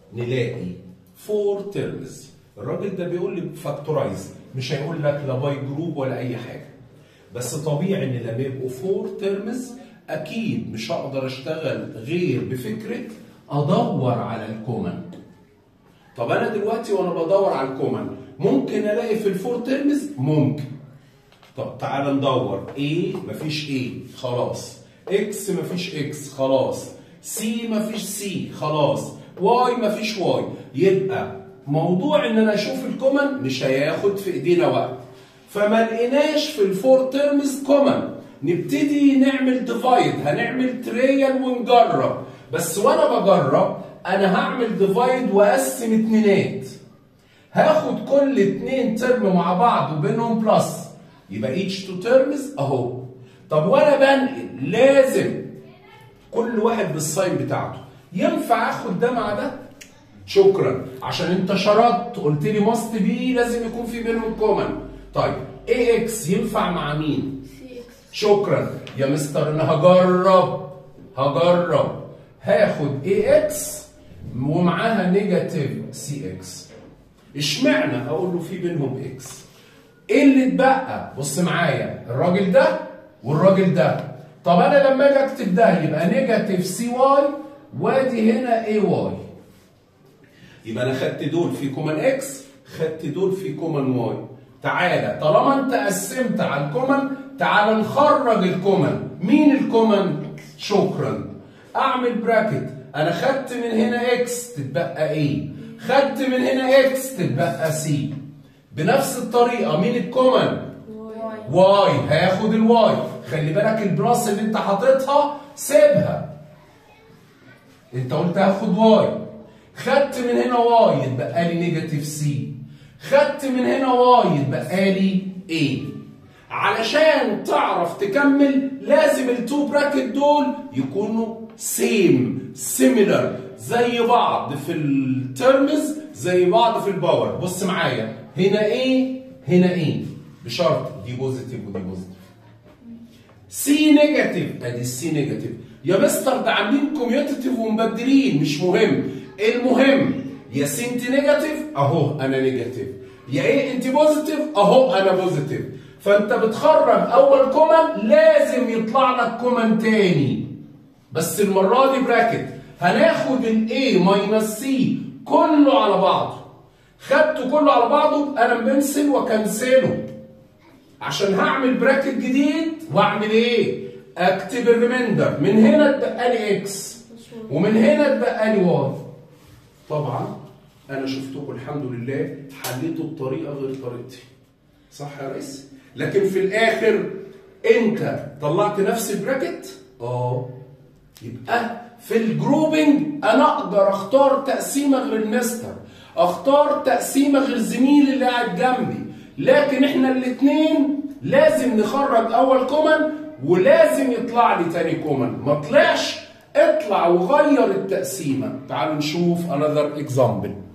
نلاقي فور تيرمز الراجل ده بيقول لي فاكتورايز مش هيقول لك لا باي جروب ولا اي حاجه بس طبيعي ان لما يبقوا فور تيرمز اكيد مش هقدر اشتغل غير بفكره ادور على الكومن طب انا دلوقتي وانا بدور على الكومن ممكن الاقي في الفور تيرمز ممكن طب تعال ندور A مفيش A خلاص X مفيش X خلاص C مفيش C خلاص Y مفيش Y يبقى موضوع ان انا اشوف الكومن مش هياخد في ايدينا وقت فما لقيناش في الفور تيرمز كومن نبتدي نعمل ديفايد هنعمل تريال ونجرب بس وانا بجرب انا هعمل ديفايد واقسم اتنينات هاخد كل اتنين ترم مع بعض وبينهم بلس يبقى each two terms اهو طب وانا بنقل لازم كل واحد بالساين بتاعته ينفع اخد ده مع ده شكرا عشان انت شرطت قلت لي ماست بي لازم يكون في بينهم كومن طيب اي اكس ينفع مع مين سي اكس شكرا يا مستر انا هجرب هجرب هاخد اي اكس ومعاها نيجاتيف سي اكس اشمعنى اقول له في بينهم اكس ايه اللي اتبقى بص معايا الراجل ده والراجل ده طب انا لما اجي اكتب ده يبقى نيجاتيف سي واي وادي هنا اي واي يبقى انا خدت دول في كومن اكس خدت دول في كومن واي تعالى طالما انت قسمت على الكومن تعالى نخرج الكومن مين الكومن شكرا اعمل براكت انا خدت من هنا اكس تتبقى ايه خدت من هنا اكس تتبقى سي بنفس الطريقه مين الكومن واي واي هياخد الواي خلي بالك البلس اللي انت حاططها سيبها انت قلت هاخد واي خدت من هنا واي يتبقى لي نيجاتيف سي خدت من هنا واي يتبقى لي ايه علشان تعرف تكمل لازم التو براكت دول يكونوا سيم سيميلر زي بعض في الترمز زي بعض في الباور بص معايا هنا ايه هنا ايه بشرط دي بوزيتيف ودي بوزيتيف سي نيجاتيف ادي السي نيجاتيف يا مستر ده عاملين كوميوتيتيف ومبدلين مش مهم المهم يا سي انت نيجاتيف اهو انا نيجاتيف يا ايه انت بوزيتيف اهو انا بوزيتيف فانت بتخرج اول كومن لازم يطلع لك كومن تاني بس المره دي براكت هناخد الاي ماينس سي كله على بعضه خدته كله على بعضه انا بنسل وكنسله عشان هعمل براكت جديد واعمل ايه؟ اكتب الريميندر من هنا اتبقى لي اكس ومن هنا اتبقى لي واي طبعا انا شفتكم الحمد لله حليته بطريقه غير طريقتي صح يا ريس؟ لكن في الاخر انت طلعت نفس البراكت؟ اه يبقى في الجروبنج انا اقدر اختار تقسيمه غير المستر اختار تقسيمه غير زميلي اللي قاعد جنبي لكن احنا الاثنين لازم نخرج اول كومن ولازم يطلع لي تاني كومن ما طلعش اطلع وغير التقسيمه تعالوا نشوف another example